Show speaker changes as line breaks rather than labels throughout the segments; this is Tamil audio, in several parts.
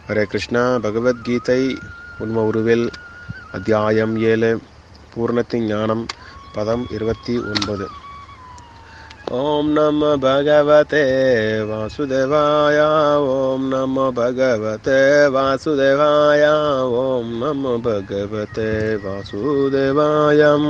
ஹரே கிருஷ்ணா பகவத்கீதை உண்ம உருவில் அத்தியாயம் ஏழு பூர்ணத்தின் ஞானம் பதம் இருபத்தி ஒன்பது ஓம் நம பகவதே வாசுதேவாய ஓம் நம பகவதே வாசுதேவாய ஓம் நம பகவதே வாசுதேவாயம்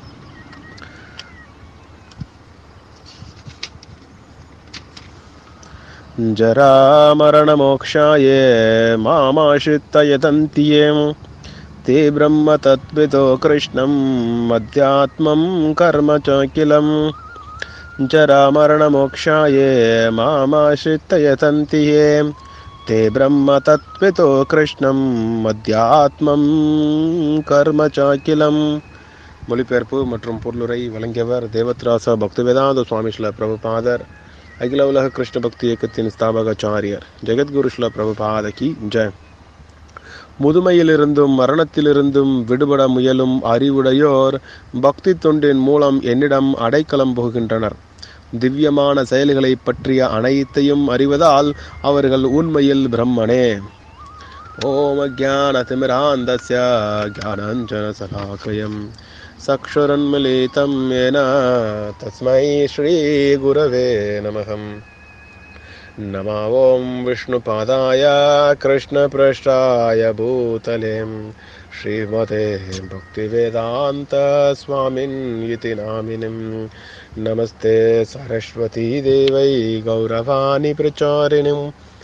जरामरणमोक्षाये मामाश्रित्य ये ते ब्रह्म तत्त्वितो कृष्णम् अध्यात्मं कर्म च किलम् जरामरणमोक्षाये मामाश्रित्य ये ते ब्रह्म तत्त्वितो कृष्णम् அத்தியாத்மம் கர்ம சாக்கிலம் மொழிபெயர்ப்பு மற்றும் பொருளுரை வழங்கியவர் தேவத்ராசா பக்திவேதாந்த சுவாமி ஸ்ல பிரபுபாதர் அகில உலக கிருஷ்ண பக்தி இயக்கத்தின் ஸ்தாபகாச்சாரியர் ஜெகத்குரு ஸ்ல பிரபுபாதகி ஜெய் முதுமையிலிருந்தும் மரணத்திலிருந்தும் விடுபட முயலும் அறிவுடையோர் பக்தி தொண்டின் மூலம் என்னிடம் அடைக்கலம் போகின்றனர் திவ்யமான செயல்களை பற்றிய அனைத்தையும் அறிவதால் அவர்கள் உண்மையில் பிரம்மனே ஓம் அஜானதிமிராந்தஸ்ய ஜானஞ்சன சலாக்கயம் चक्षुरन्मिलितं येन तस्मै श्रीगुरवे नमः नमा ॐ विष्णुपादाय कृष्णपृष्ठाय भूतले श्रीमते भक्तिवेदान्तस्वामिन् इति नामिनिं नमस्ते सरस्वतीदेवै गौरवाणि प्रचारिणीं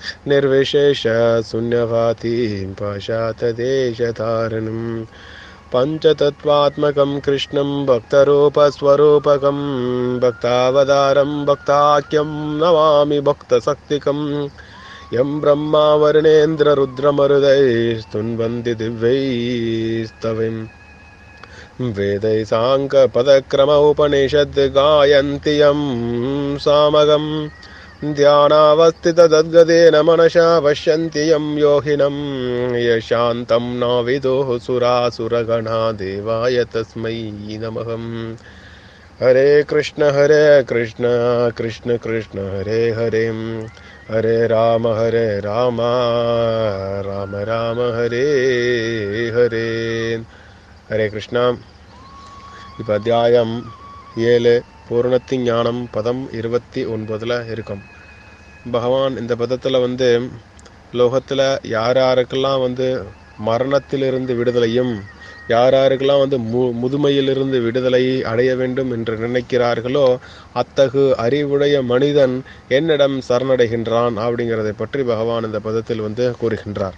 निर्विशेषशून्यवातीं पाशातदेशतारिणीम् पञ्चतत्त्वात्मकं कृष्णं भक्तरूपस्वरूपकं भक्तावतारं भक्ताख्यं नमामि भक्तशक्तिकं यं ब्रह्मा वर्णेन्द्ररुद्रमरुदैस्तुन्वन्ति दिव्यैस्तविं वेदै साङ्कपदक्रम उपनिषद् गायन्ति यं सामगम् ध्यानावस्थितद्गदेन मनसा पश्यन्ति यं योहिनं यशान्तं न विदुः सुरासुरगणा देवाय तस्मै नमः हरे कृष्ण हरे कृष्ण कृष्ण कृष्ण हरे हरे हरे राम हरे राम राम राम हरे हरे ஹரே கிருஷ்ணா இப்போ அத்தியாயம் ஏழு பூர்ணத்தின் ஞானம் பதம் இருபத்தி ஒன்பதில் இருக்கும் பகவான் இந்த பதத்தில் வந்து லோகத்தில் யார் யாருக்கெல்லாம் வந்து மரணத்திலிருந்து விடுதலையும் யார் யாருக்கெல்லாம் வந்து மு முதுமையிலிருந்து விடுதலை அடைய வேண்டும் என்று நினைக்கிறார்களோ அத்தகு அறிவுடைய மனிதன் என்னிடம் சரணடைகின்றான் அப்படிங்கிறதை பற்றி பகவான் இந்த பதத்தில் வந்து கூறுகின்றார்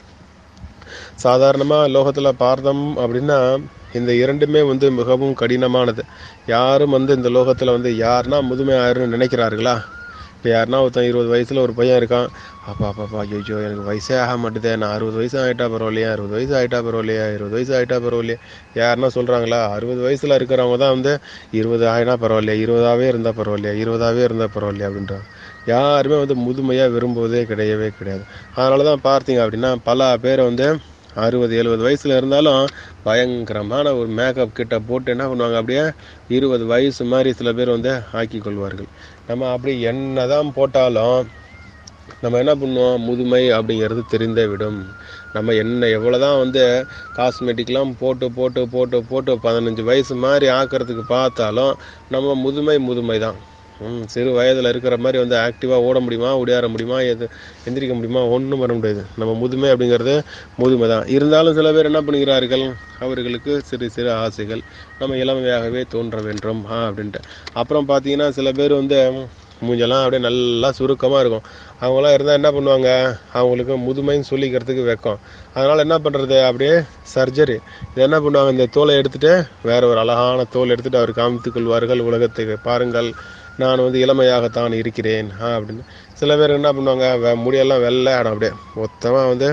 சாதாரணமாக லோகத்தில் பார்த்தோம் அப்படின்னா இந்த இரண்டுமே வந்து மிகவும் கடினமானது யாரும் வந்து இந்த லோகத்தில் வந்து யாருன்னா முதுமை ஆயிருன்னு நினைக்கிறார்களா இப்போ யாருன்னா ஒருத்தன் இருபது வயசில் ஒரு பையன் இருக்கான் அப்பா அப்பாப்பா ஐயோ எனக்கு வயசே ஆக மாட்டுதே நான் அறுபது வயசு ஆகிட்டா பரவாயில்லையா அறுபது வயசு ஆகிட்டா பரவாயில்லையா இருபது வயசு ஆகிட்டா பரவாயில்லையா யாருன்னா சொல்கிறாங்களா அறுபது வயசில் இருக்கிறவங்க தான் வந்து இருபது ஆகினா பரவாயில்லையா இருபதாவே இருந்தால் பரவாயில்லையா இருபதாவே இருந்தால் பரவாயில்லையா அப்படின்றாங்க யாருமே வந்து முதுமையாக விரும்புவதே கிடையவே கிடையாது அதனால தான் பார்த்தீங்க அப்படின்னா பல பேரை வந்து அறுபது எழுபது வயசில் இருந்தாலும் பயங்கரமான ஒரு மேக்கப் கிட்ட போட்டு என்ன பண்ணுவாங்க அப்படியே இருபது வயசு மாதிரி சில பேர் வந்து ஆக்கி கொள்வார்கள் நம்ம அப்படி என்ன தான் போட்டாலும் நம்ம என்ன பண்ணுவோம் முதுமை அப்படிங்கிறது தெரிந்தே விடும் நம்ம என்ன எவ்வளோதான் வந்து காஸ்மெட்டிக்லாம் போட்டு போட்டு போட்டு போட்டு பதினஞ்சு வயசு மாதிரி ஆக்கிறதுக்கு பார்த்தாலும் நம்ம முதுமை முதுமை தான் ம் சிறு வயதில் இருக்கிற மாதிரி வந்து ஆக்டிவாக ஓட முடியுமா ஓடியார முடியுமா எது எந்திரிக்க முடியுமா ஒன்றும் பண்ண முடியாது நம்ம முதுமை அப்படிங்கிறது முதுமை தான் இருந்தாலும் சில பேர் என்ன பண்ணுகிறார்கள் அவர்களுக்கு சிறு சிறு ஆசைகள் நம்ம இளமையாகவே தோன்ற வேண்டும் ஆ அப்படின்ட்டு அப்புறம் பார்த்தீங்கன்னா சில பேர் வந்து மூஞ்செல்லாம் அப்படியே நல்லா சுருக்கமாக இருக்கும் அவங்களாம் இருந்தால் என்ன பண்ணுவாங்க அவங்களுக்கு முதுமைன்னு சொல்லிக்கிறதுக்கு வைக்கும் அதனால் என்ன பண்ணுறது அப்படியே சர்ஜரி இது என்ன பண்ணுவாங்க இந்த தோலை எடுத்துகிட்டு வேற ஒரு அழகான தோல் எடுத்துகிட்டு அவர் காமித்து கொள்வார்கள் உலகத்துக்கு பாருங்கள் நான் வந்து இளமையாகத்தான் இருக்கிறேன் ஆ அப்படின்னு சில பேர் என்ன பண்ணுவாங்க வெ முடியெல்லாம் வெள்ளை ஆடும் அப்படியே மொத்தமாக வந்து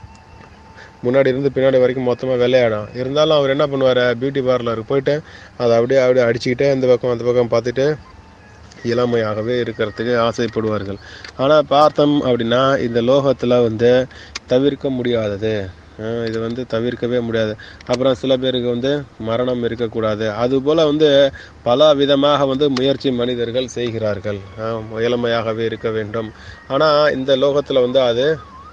முன்னாடி இருந்து பின்னாடி வரைக்கும் மொத்தமாக வெள்ளையாடும் இருந்தாலும் அவர் என்ன பண்ணுவார் பியூட்டி பார்லருக்கு போயிட்டு அதை அப்படியே அப்படியே அடிச்சுக்கிட்டே இந்த பக்கம் அந்த பக்கம் பார்த்துட்டு இளமையாகவே இருக்கிறதுக்கு ஆசைப்படுவார்கள் ஆனால் பார்த்தோம் அப்படின்னா இந்த லோகத்தில் வந்து தவிர்க்க முடியாதது அஹ் இது வந்து தவிர்க்கவே முடியாது அப்புறம் சில பேருக்கு வந்து மரணம் இருக்கக்கூடாது அதுபோல் வந்து பல விதமாக வந்து முயற்சி மனிதர்கள் செய்கிறார்கள் அஹ் இளமையாகவே இருக்க வேண்டும் ஆனால் இந்த லோகத்தில் வந்து அது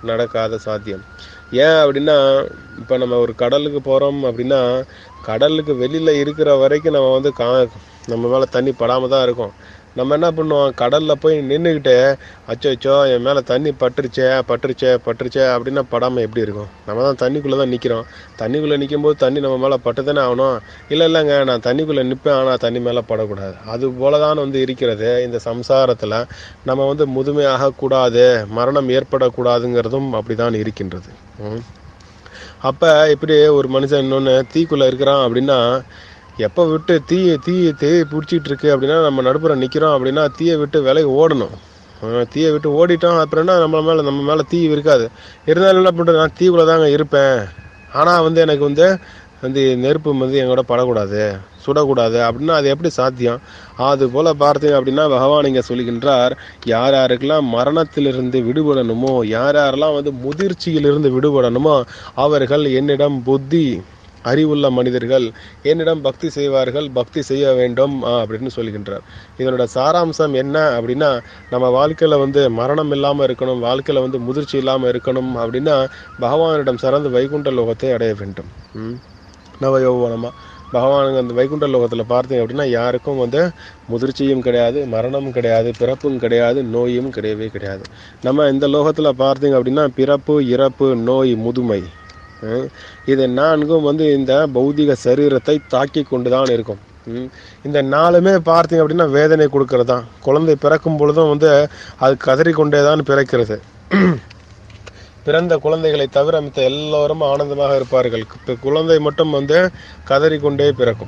நடக்காத சாத்தியம் ஏன் அப்படின்னா இப்போ நம்ம ஒரு கடலுக்கு போகிறோம் அப்படின்னா கடலுக்கு வெளியில் இருக்கிற வரைக்கும் நம்ம வந்து கா நம்ம மேலே தண்ணி படாமல் தான் இருக்கும் நம்ம என்ன பண்ணுவோம் கடலில் போய் நின்றுக்கிட்டு அச்சோ அச்சோ என் மேலே தண்ணி பட்டுருச்சே பட்டுருச்சே பட்டுருச்சே அப்படின்னா படாமல் எப்படி இருக்கும் நம்ம தான் தண்ணிக்குள்ளே தான் நிற்கிறோம் தண்ணிக்குள்ளே நிற்கும் போது தண்ணி நம்ம மேலே பட்டு தானே ஆகணும் இல்லை இல்லைங்க நான் தண்ணிக்குள்ளே நிற்பேன் ஆனால் தண்ணி மேலே படக்கூடாது அது போல தான் வந்து இருக்கிறது இந்த சம்சாரத்தில் நம்ம வந்து முதுமையாகக்கூடாது மரணம் ஏற்படக்கூடாதுங்கிறதும் அப்படி தான் இருக்கின்றது ம். அப்போ இப்படி ஒரு மனுஷன் இன்னொன்று தீக்குள்ளே இருக்கிறான் அப்படின்னா எப்போ விட்டு தீ தீ தீ பிடிச்சிட்டு இருக்கு அப்படின்னா நம்ம நடுப்புற நிற்கிறோம் அப்படின்னா தீயை விட்டு விலகி ஓடணும் அஹ் தீயை விட்டு ஓடிட்டோம் அப்புறம்னா நம்ம மேலே நம்ம மேலே தீ இருக்காது இருந்தாலும் என்ன பண்ணுறது நான் தீக்குள்ளே தாங்க இருப்பேன் ஆனால் வந்து எனக்கு வந்து வந்து நெருப்பு வந்து எங்கூட படக்கூடாது சுடக்கூடாது அப்படின்னா அது எப்படி சாத்தியம் அது போல் பார்த்தீங்க அப்படின்னா பகவான் இங்கே சொல்லுகின்றார் யார் யாருக்கெல்லாம் மரணத்திலிருந்து விடுபடணுமோ யார் யாரெல்லாம் வந்து முதிர்ச்சியிலிருந்து விடுபடணுமோ அவர்கள் என்னிடம் புத்தி அறிவுள்ள மனிதர்கள் என்னிடம் பக்தி செய்வார்கள் பக்தி செய்ய வேண்டும் ஆ, அப்படின்னு சொல்லுகின்றார் இதனோட சாராம்சம் என்ன அப்படின்னா நம்ம வாழ்க்கையில் வந்து மரணம் இல்லாமல் இருக்கணும் வாழ்க்கையில் வந்து முதிர்ச்சி இல்லாமல் இருக்கணும் அப்படின்னா பகவானிடம் சிறந்து வைகுண்ட லோகத்தை அடைய வேண்டும் ம். நவ யௌவனமா பகவானுங்க அந்த வைகுண்ட லோகத்தில் பார்த்தீங்க அப்படின்னா யாருக்கும் வந்து முதிர்ச்சியும் கிடையாது மரணமும் கிடையாது பிறப்பும் கிடையாது நோயும் கிடையவே கிடையாது நம்ம இந்த லோகத்தில் பார்த்தீங்க அப்படின்னா பிறப்பு இறப்பு நோய் முதுமை ஹம், இது நான்கும் வந்து இந்த பௌதிக சரீரத்தை தாக்கி கொண்டு தான் இருக்கும் ஹம், இந்த நாலுமே பார்த்தீங்க அப்படின்னா வேதனை கொடுக்கறது தான் குழந்தை பிறக்கும் பொழுதும் வந்து அது கதறிக்கொண்டே தான் பிறக்கிறது பிறந்த குழந்தைகளை தவிர மித்த எல்லோரும் ஆனந்தமாக இருப்பார்கள் இப்ப குழந்தை மட்டும் வந்து கதறிக்கொண்டே பிறக்கும்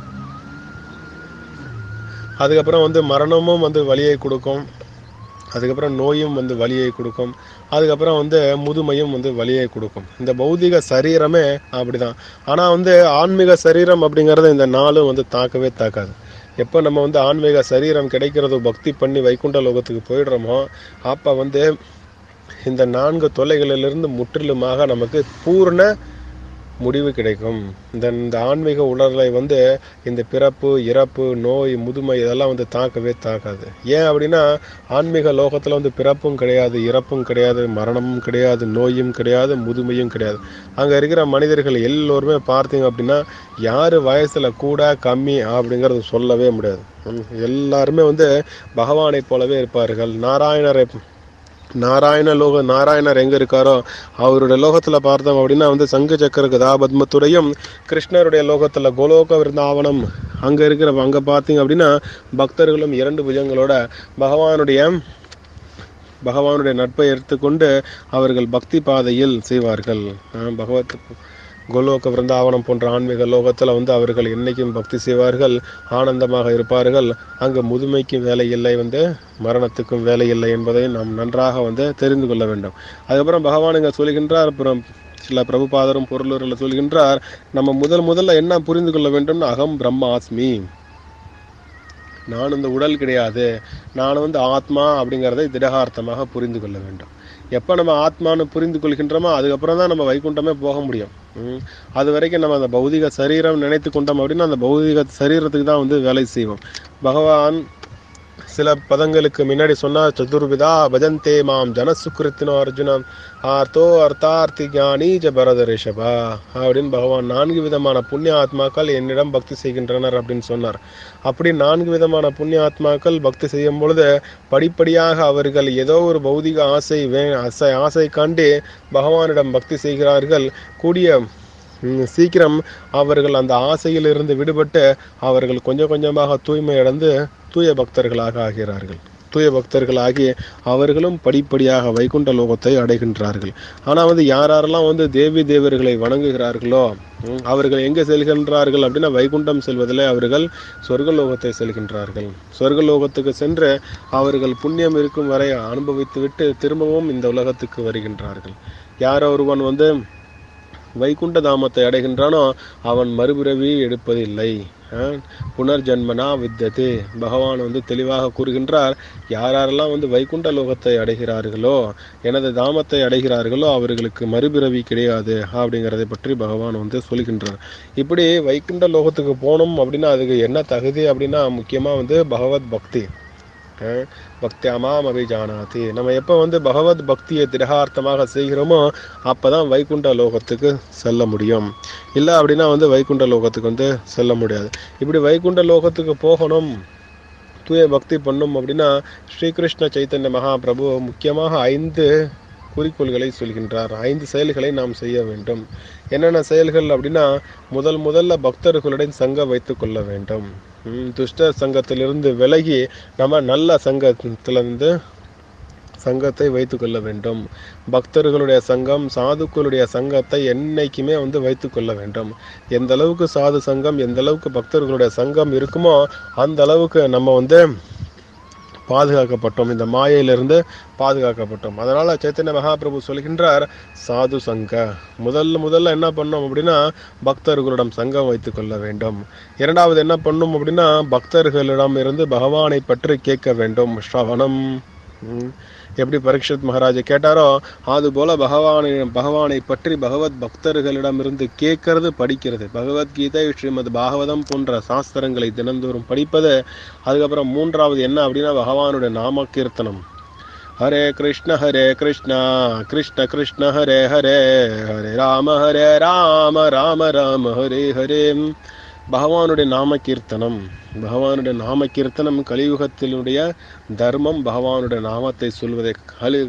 அதுக்கப்புறம் வந்து மரணமும் வந்து வலியை கொடுக்கும் அதுக்கப்புறம் நோயும் வந்து வலியை கொடுக்கும் அதுக்கப்புறம் வந்து முதுமையும் வந்து வலியை கொடுக்கும் இந்த பௌதிக சரீரமே அப்படிதான் ஆனால் வந்து ஆன்மீக சரீரம் அப்படிங்கிறத இந்த நாளும் வந்து தாக்கவே தாக்காது எப்போ நம்ம வந்து ஆன்மீக சரீரம் கிடைக்கிறது பக்தி பண்ணி வைகுண்ட லோகத்துக்கு போயிடுறோமோ அப்போ வந்து இந்த நான்கு தொல்லைகளிலிருந்து முற்றிலுமாக நமக்கு பூர்ண முடிவு கிடைக்கும் இந்த இந்த ஆன்மீக உணர்வை வந்து இந்த பிறப்பு இறப்பு நோய் முதுமை இதெல்லாம் வந்து தாக்கவே தாக்காது ஏன் அப்படின்னா ஆன்மீக லோகத்தில் வந்து பிறப்பும் கிடையாது இறப்பும் கிடையாது மரணமும் கிடையாது நோயும் கிடையாது முதுமையும் கிடையாது அங்கே இருக்கிற மனிதர்கள் எல்லோருமே பார்த்தீங்க அப்படின்னா யார் வயசில் கூட கம்மி அப்படிங்கிறது சொல்லவே முடியாது ம், எல்லாருமே வந்து பகவானை போலவே இருப்பார்கள் நாராயணரை நாராயண லோக நாராயணர் எங்க இருக்காரோ அவருடைய லோகத்துல பார்த்தோம் அப்படின்னா வந்து சங்கு சக்கர கதாபத்மத்துடையும் கிருஷ்ணருடைய லோகத்துல கோலோக விருந்தாவனம் அங்க இருக்கிற அங்க பார்த்தீங்க அப்படின்னா பக்தர்களும் இரண்டு புஜங்களோட பகவானுடைய பகவானுடைய நட்பை எடுத்துக்கொண்டு அவர்கள் பக்தி பாதையில் செய்வார்கள் ஆஹ் பகவத் கோலோக விருந்தாவனம் போன்ற ஆன்மீக லோகத்தில் வந்து அவர்கள் என்னைக்கும் பக்தி செய்வார்கள் ஆனந்தமாக இருப்பார்கள் அங்கு முதுமைக்கும் வேலை இல்லை வந்து மரணத்துக்கும் வேலை இல்லை என்பதை நாம் நன்றாக வந்து தெரிந்து கொள்ள வேண்டும் அதுக்கப்புறம் பகவான் இங்க சொல்கின்றார் அப்புறம் சில பிரபுபாதரும் பொருளூரில் சொல்கின்றார் நம்ம முதல் முதல்ல என்ன புரிந்து கொள்ள வேண்டும்னு அகம் பிரம்மாஸ்மி நான் இந்த உடல் கிடையாது நான் வந்து ஆத்மா அப்படிங்கிறதை திடகார்த்தமாக புரிந்து கொள்ள வேண்டும் எப்போ நம்ம ஆத்மான்னு புரிந்து கொள்கின்றோமோ அதுக்கப்புறம் தான் நம்ம வைகுண்டமே போக முடியும் ம். அது வரைக்கும் நம்ம அந்த பௌதிக சரீரம் நினைத்து கொண்டோம் அப்படின்னா அந்த பௌதிக சரீரத்துக்கு தான் வந்து வேலை செய்வோம் பகவான் சில பதங்களுக்கு முன்னாடி சொன்னா சதுர்விதா பஜந்தே மாம் ஜனசுக்கிருத்தினோ அர்ஜுனம் ஆர்த்தோ அர்த்தார்த்தி ஞானி ஜ பரத ரிஷபா அப்படின்னு பகவான் நான்கு விதமான புண்ணிய ஆத்மாக்கள் என்னிடம் பக்தி செய்கின்றனர் அப்படின்னு சொன்னார் அப்படி நான்கு விதமான புண்ணிய ஆத்மாக்கள் பக்தி செய்யும் பொழுது படிப்படியாக அவர்கள் ஏதோ ஒரு பௌதிக ஆசை வே ஆசை ஆசை காண்டு பகவானிடம் பக்தி செய்கிறார்கள் கூடிய ம், சீக்கிரம் அவர்கள் அந்த ஆசையிலிருந்து விடுபட்டு அவர்கள் கொஞ்சம் கொஞ்சமாக தூய்மை அடைந்து தூய பக்தர்களாக ஆகிறார்கள் தூய பக்தர்களாகி அவர்களும் படிப்படியாக வைகுண்ட லோகத்தை அடைகின்றார்கள் ஆனால் வந்து யார் யாரெல்லாம் வந்து தேவி தேவர்களை வணங்குகிறார்களோ ம், அவர்கள் எங்கே செல்கின்றார்கள் அப்படின்னா வைகுண்டம் செல்வதிலே அவர்கள் சொர்க்கலோகத்தை செல்கின்றார்கள் சொர்க்கலோகத்துக்கு சென்று அவர்கள் புண்ணியம் இருக்கும் வரை அனுபவித்துவிட்டு திரும்பவும் இந்த உலகத்துக்கு வருகின்றார்கள் யார் ஒருவன் வந்து வைகுண்ட தாமத்தை அடைகின்றானோ அவன் மறுபிறவி எடுப்பதில்லை அஹ், புனர்ஜன்மனா வித்தது பகவான் வந்து தெளிவாக கூறுகின்றார் யார் யாரெல்லாம் வந்து வைகுண்ட லோகத்தை அடைகிறார்களோ எனது தாமத்தை அடைகிறார்களோ அவர்களுக்கு மறுபிறவி கிடையாது அப்படிங்கிறதை பற்றி பகவான் வந்து சொல்கின்றார் இப்படி வைகுண்ட லோகத்துக்கு போகணும் அப்படின்னா அதுக்கு என்ன தகுதி அப்படின்னா முக்கியமா வந்து பகவத் பக்தி அஹ், பக்தியாமாம் அபிஜானாதி நம்ம எப்போ வந்து பகவத் பக்தியை திடகார்த்தமாக செய்கிறோமோ அப்பதான் வைகுண்ட லோகத்துக்கு செல்ல முடியும் இல்லை அப்படின்னா வந்து வைகுண்ட லோகத்துக்கு வந்து செல்ல முடியாது இப்படி வைகுண்ட லோகத்துக்கு போகணும் தூய பக்தி பண்ணும் அப்படின்னா ஸ்ரீகிருஷ்ண சைத்தன்ய மகாபிரபு முக்கியமாக ஐந்து குறிக்கோள்களை சொல்கின்றார் ஐந்து செயல்களை நாம் செய்ய வேண்டும் என்னென்ன செயல்கள் அப்படின்னா முதல் முதல்ல பக்தர்களுடன் சங்கம் வைத்துக் கொள்ள வேண்டும் ம், துஷ்ட சங்கத்திலிருந்து விலகி நம்ம நல்ல சங்கத்திலிருந்து சங்கத்தை வைத்துக் கொள்ள வேண்டும் பக்தர்களுடைய சங்கம் சாதுக்களுடைய சங்கத்தை என்னைக்குமே வந்து வைத்துக் கொள்ள வேண்டும் எந்த அளவுக்கு சாது சங்கம் எந்த அளவுக்கு பக்தர்களுடைய சங்கம் இருக்குமோ அந்த அளவுக்கு நம்ம வந்து பாதுகாக்கப்பட்டோம் இந்த மாயையிலிருந்து பாதுகாக்கப்பட்டோம் அதனால சைத்தன்ய மகாபிரபு சொல்கின்றார் சாது சங்க முதல்ல முதல்ல என்ன பண்ணோம் அப்படின்னா பக்தர்களிடம் சங்கம் வைத்துக் கொள்ள வேண்டும் இரண்டாவது என்ன பண்ணும் அப்படின்னா பக்தர்களிடம் இருந்து பகவானை பற்றி கேட்க வேண்டும் ஸ்ரவணம் ம். எப்படி பரீட்சித் மகாராஜா கேட்டாரோ அது போல பகவானை பகவானை பற்றி பகவத் பக்தர்களிடமிருந்து கேட்கறது படிக்கிறது பகவத்கீதை ஸ்ரீமத் பாகவதம் போன்ற சாஸ்திரங்களை தினந்தோறும் படிப்பது அதுக்கப்புறம் மூன்றாவது என்ன அப்படின்னா பகவானுடைய நாம கீர்த்தனம் ஹரே கிருஷ்ண ஹரே கிருஷ்ணா கிருஷ்ண கிருஷ்ண ஹரே ஹரே ஹரே ராம ஹரே ராம ராம ராம ஹரே ஹரே பகவானுடைய நாம கீர்த்தனம் பகவானுடைய நாம கீர்த்தனம் கலியுகத்தினுடைய தர்மம் பகவானுடைய நாமத்தை சொல்வதை கலி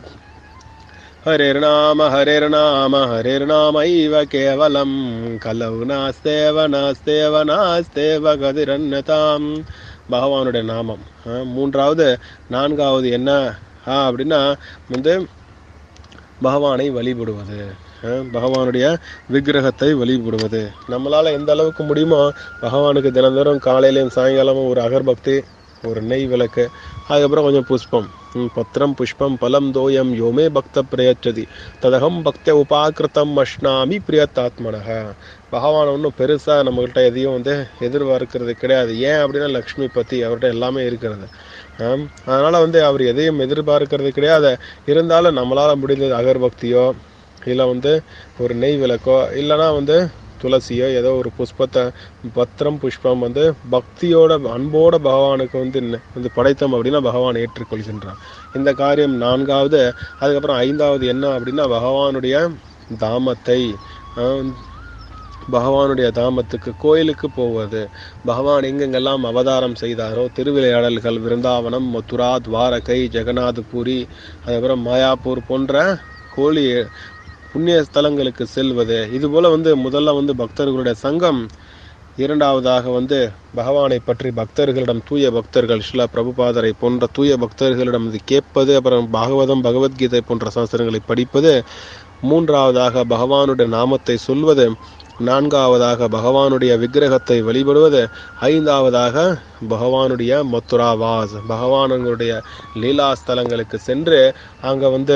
ஹரேர்நாம ஹரேர்நாம ஹரேர்நாமைவ கேவலம் கலவு நாஸ்தேவ நாஸ்தேவ நாஸ்தேவ கதிரன்னதாம் பகவானுடைய நாமம் ஆ, மூன்றாவது நான்காவது என்ன ஆ, அப்படின்னா வந்து பகவானை வழிபடுவது அஹ் பகவானுடைய விக்கிரகத்தை வழிபடுவது நம்மளால எந்த அளவுக்கு முடியுமோ பகவானுக்கு தினந்தோறும் காலையிலையும் சாயங்காலமும் ஒரு அகர்பக்தி ஒரு நெய் விளக்கு அதுக்கப்புறம் கொஞ்சம் புஷ்பம் ம், பத்திரம் புஷ்பம் பலம் தோயம் யோமே பக்த பிரயச்சதி ததகம் பக்த உபாக்கிருத்தம் அஷ்னாமி பிரியத்தாத்மனக பகவான் ஒன்றும் பெருசாக நம்மகிட்ட எதையும் வந்து எதிர்பார்க்கிறது கிடையாது ஏன் அப்படின்னா லக்ஷ்மி பத்தி அவர்கிட்ட எல்லாமே இருக்கிறது ஆம், அதனால வந்து அவர் எதையும் எதிர்பார்க்கிறது கிடையாது இருந்தாலும் நம்மளால முடிந்தது அகர்பக்தியோ இல்லை வந்து ஒரு நெய் விளக்கோ இல்லைன்னா வந்து துளசியோ ஏதோ ஒரு புஷ்பத்தை பத்திரம் புஷ்பம் வந்து பக்தியோட அன்போட பகவானுக்கு வந்து ந- வந்து படைத்தோம் அப்படின்னா பகவான் ஏற்றுக்கொள்கின்றான் இந்த காரியம் நான்காவது அதுக்கப்புறம் ஐந்தாவது என்ன அப்படின்னா பகவானுடைய தாமத்தை ஆம், பகவானுடைய தாமத்துக்கு கோயிலுக்கு போவது பகவான் எங்கெங்கெல்லாம் அவதாரம் செய்தாரோ திருவிளையாடல்கள் விருந்தாவனம் மதுரா துவாரகை ஜெகநாதபுரி அதுக்கப்புறம் மாயாப்பூர் போன்ற கோழி புண்ணிய ஸ்தலங்களுக்கு செல்வது இது போல வந்து முதல்ல வந்து பக்தர்களுடைய சங்கம் இரண்டாவதாக வந்து பகவானை பற்றி பக்தர்களிடம் தூய பக்தர்கள் ஸ்ரீல பிரபுபாதரை போன்ற தூய பக்தர்களிடம் இது கேட்பது அப்புறம் பாகவதம் பகவத்கீதை போன்ற சாஸ்திரங்களை படிப்பது மூன்றாவதாக பகவானுடைய நாமத்தை சொல்வது நான்காவதாக பகவானுடைய விக்கிரகத்தை வழிபடுவது ஐந்தாவதாக பகவானுடைய மதுரா வாஸ் பகவானுடைய லீலா ஸ்தலங்களுக்கு சென்று அங்க வந்து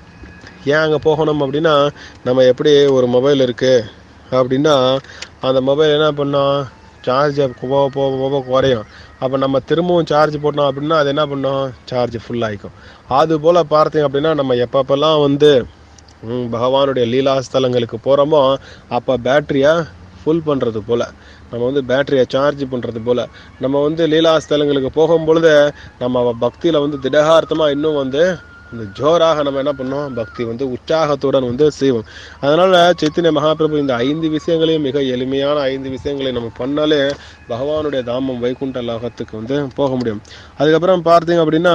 ஏன் அங்கே போகணும் அப்படின்னா நம்ம எப்படி ஒரு மொபைல் இருக்கு அப்படின்னா அந்த மொபைல் என்ன பண்ணோம் சார்ஜ் போக போக போக குறையும் அப்போ நம்ம திரும்பவும் சார்ஜ் போட்டோம் அப்படின்னா அது என்ன பண்ணோம் சார்ஜ் ஃபுல் ஆகிக்கும் அது போல் பார்த்தீங்க அப்படின்னா நம்ம எப்பப்பெல்லாம் வந்து ம், பகவானுடைய லீலா ஸ்தலங்களுக்கு போகிறோமோ அப்போ பேட்டரியை ஃபுல் பண்ணுறது போல் நம்ம வந்து பேட்டரியை சார்ஜ் பண்ணுறது போல் நம்ம வந்து லீலா ஸ்தலங்களுக்கு போகும் பொழுது நம்ம பக்தியில் வந்து திடகார்த்தமாக இன்னும் வந்து இந்த ஜோராக நம்ம என்ன பண்ணோம் பக்தி வந்து உற்சாகத்துடன் வந்து செய்வோம் அதனால சைத்தன்ய மகாபிரபு இந்த ஐந்து விஷயங்களையும் மிக எளிமையான ஐந்து விஷயங்களை நம்ம பண்ணாலே பகவானுடைய தாமம் வைகுண்ட லோகத்துக்கு வந்து போக முடியும் அதுக்கப்புறம் பார்த்தீங்க அப்படின்னா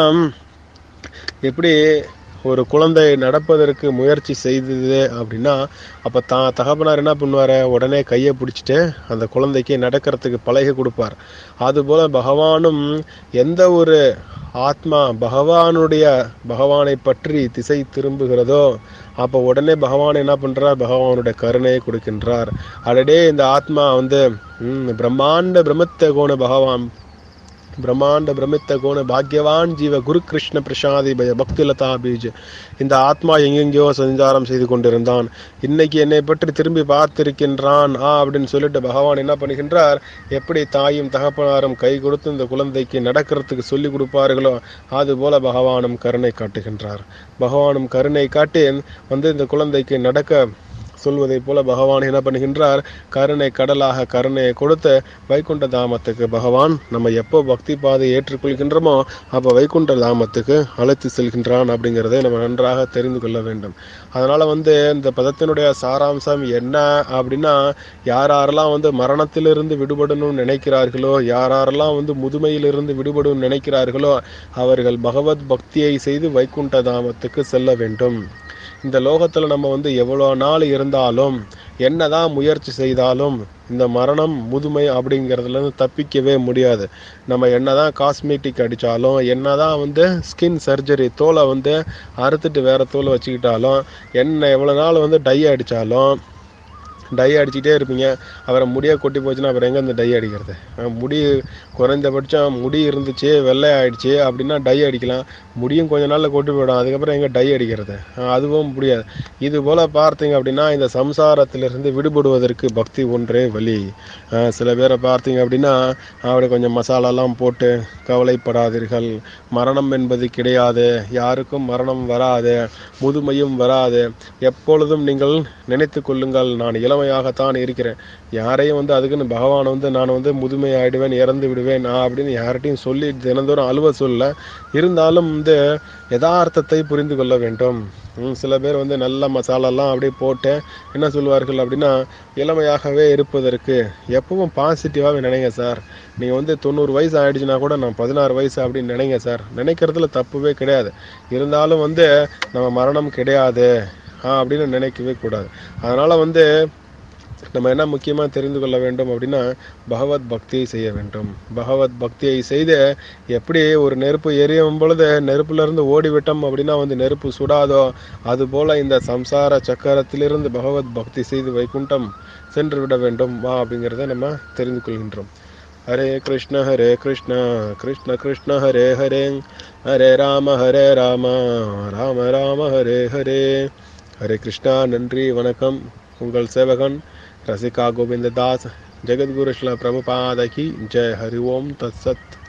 எப்படி ஒரு குழந்தை நடப்பதற்கு முயற்சி செய்தது அப்படின்னா அப்போ தான் தகப்பனார் என்ன பண்ணுவார் உடனே கையை பிடிச்சிட்டு அந்த குழந்தைக்கு நடக்கிறதுக்கு பழகி கொடுப்பார் அதுபோல பகவானும் எந்த ஒரு ஆத்மா பகவானுடைய பகவானை பற்றி திசை திரும்புகிறதோ அப்போ உடனே பகவான் என்ன பண்றார் பகவானுடைய கருணையை கொடுக்கின்றார் அடடே இந்த ஆத்மா வந்து ம், பிரம்மாண்ட பிரம்மத்த கோண பகவான் பிரம்மாண்ட பிரமித்த கோண பாக்யவான் ஜீவ குரு கிருஷ்ண பிரசாதி பய பக்திலதா பீஜ் இந்த ஆத்மா எங்கெங்கேயோ சஞ்சாரம் செய்து கொண்டிருந்தான் இன்னைக்கு என்னை பற்றி திரும்பி பார்த்திருக்கின்றான் ஆ அப்படின்னு சொல்லிட்டு பகவான் என்ன பண்ணுகின்றார் எப்படி தாயும் தகப்பனாரும் கை கொடுத்து இந்த குழந்தைக்கு நடக்கிறதுக்கு சொல்லி கொடுப்பார்களோ அது போல பகவானும் கருணை காட்டுகின்றார் பகவானும் கருணை காட்டி வந்து இந்த குழந்தைக்கு நடக்க சொல்வதைப் போல பகவான் என்ன பண்ணுகின்றார் கருணை கடலாக கருணையை கொடுத்து வைகுண்ட தாமத்துக்கு பகவான் நம்ம எப்போ பக்தி பாதை ஏற்றுக்கொள்கின்றோமோ அப்போ வைகுண்ட தாமத்துக்கு அழைத்து செல்கின்றான் அப்படிங்கிறதை நம்ம நன்றாக தெரிந்து கொள்ள வேண்டும் அதனால வந்து இந்த பதத்தினுடைய சாராம்சம் என்ன அப்படின்னா யார் யாரெல்லாம் வந்து மரணத்திலிருந்து விடுபடணும்னு நினைக்கிறார்களோ யார் யாரெல்லாம் வந்து முதுமையிலிருந்து விடுபடும் நினைக்கிறார்களோ அவர்கள் பகவத் பக்தியை செய்து வைகுண்ட தாமத்துக்கு செல்ல வேண்டும் இந்த லோகத்தில் நம்ம வந்து எவ்வளோ நாள் இருந்தாலும் என்னதான் முயற்சி செய்தாலும் இந்த மரணம் முதுமை அப்படிங்கிறதுலேருந்து தப்பிக்கவே முடியாது நம்ம என்னதான் காஸ்மெட்டிக் அடித்தாலும் என்னதான் வந்து ஸ்கின் சர்ஜரி தோலை வந்து அறுத்துட்டு வேற தோலை வச்சுக்கிட்டாலும் என்ன எவ்வளோ நாள் வந்து டை அடித்தாலும் டை அடிச்சுக்கிட்டே இருப்பீங்க அப்புறம் முடியை கொட்டி போச்சுன்னா அப்புறம் எங்கே இந்த டை அடிக்கிறது அஹ் முடி குறைந்தபட்சம் முடி இருந்துச்சு வெள்ளை ஆயிடுச்சு அப்படின்னா டை அடிக்கலாம் முடியும் கொஞ்ச நாளில் கொட்டி போயிடும் அதுக்கப்புறம் எங்கே டை அடிக்கிறது அஹ் அதுவும் முடியாது இது போல் பார்த்தீங்க அப்படின்னா இந்த சம்சாரத்திலிருந்து விடுபடுவதற்கு பக்தி ஒன்றே வழி அஹ் சில பேரை பார்த்தீங்க அப்படின்னா அப்படி கொஞ்சம் மசாலாலாம் போட்டு கவலைப்படாதீர்கள் மரணம் என்பது கிடையாது யாருக்கும் மரணம் வராது முதுமையும் வராது எப்பொழுதும் நீங்கள் நினைத்து கொள்ளுங்கள் நான் இளமையாகத்தான் இருக்கிறேன் யாரையும் வந்து அதுக்குன்னு பகவான் வந்து நான் வந்து முதுமை ஆயிடுவேன் இறந்து விடுவேன் நான் அப்படின்னு யார்கிட்டையும் சொல்லி தினந்தோறும் அழுவ சொல்ல இருந்தாலும் வந்து யதார்த்தத்தை புரிந்து கொள்ள வேண்டும் ம், சில பேர் வந்து நல்ல மசாலாலாம் அப்படியே போட்டு என்ன சொல்லுவார்கள் அப்படின்னா இளமையாகவே இருப்பதற்கு எப்பவும் பாசிட்டிவாகவே நினைங்க சார் நீங்கள் வந்து தொண்ணூறு வயசு ஆயிடுச்சுன்னா கூட நான் பதினாறு வயசு அப்படின்னு நினைங்க சார் நினைக்கிறதுல தப்புவே கிடையாது இருந்தாலும் வந்து நம்ம மரணம் கிடையாது ஆ, அப்படின்னு நினைக்கவே கூடாது அதனால் வந்து நம்ம என்ன முக்கியமாக தெரிந்து கொள்ள வேண்டும் அப்படின்னா பகவத் பக்தியை செய்ய வேண்டும் பகவத் பக்தியை செய்து எப்படி ஒரு நெருப்பு எரியும் பொழுது நெருப்புலேருந்து ஓடிவிட்டோம் அப்படின்னா வந்து நெருப்பு சுடாதோ அதுபோல இந்த சம்சார சக்கரத்திலிருந்து பகவத் பக்தி செய்து வைகுண்டம் சென்று விட வேண்டும் வா அப்படிங்கிறத நம்ம தெரிந்து கொள்கின்றோம் ஹரே கிருஷ்ண ஹரே கிருஷ்ண கிருஷ்ண கிருஷ்ண ஹரே ஹரே ஹரே ராம ஹரே ராம ராம ராம ஹரே ஹரே ஹரே கிருஷ்ணா நன்றி வணக்கம் உங்கள் சேவகன் ரசிகா கோவிந்ததாஸ் ஜெகத்குரு ஸ்ல பிரபுபாதகி ஜெய் ஹரி ஓம் தத் சத்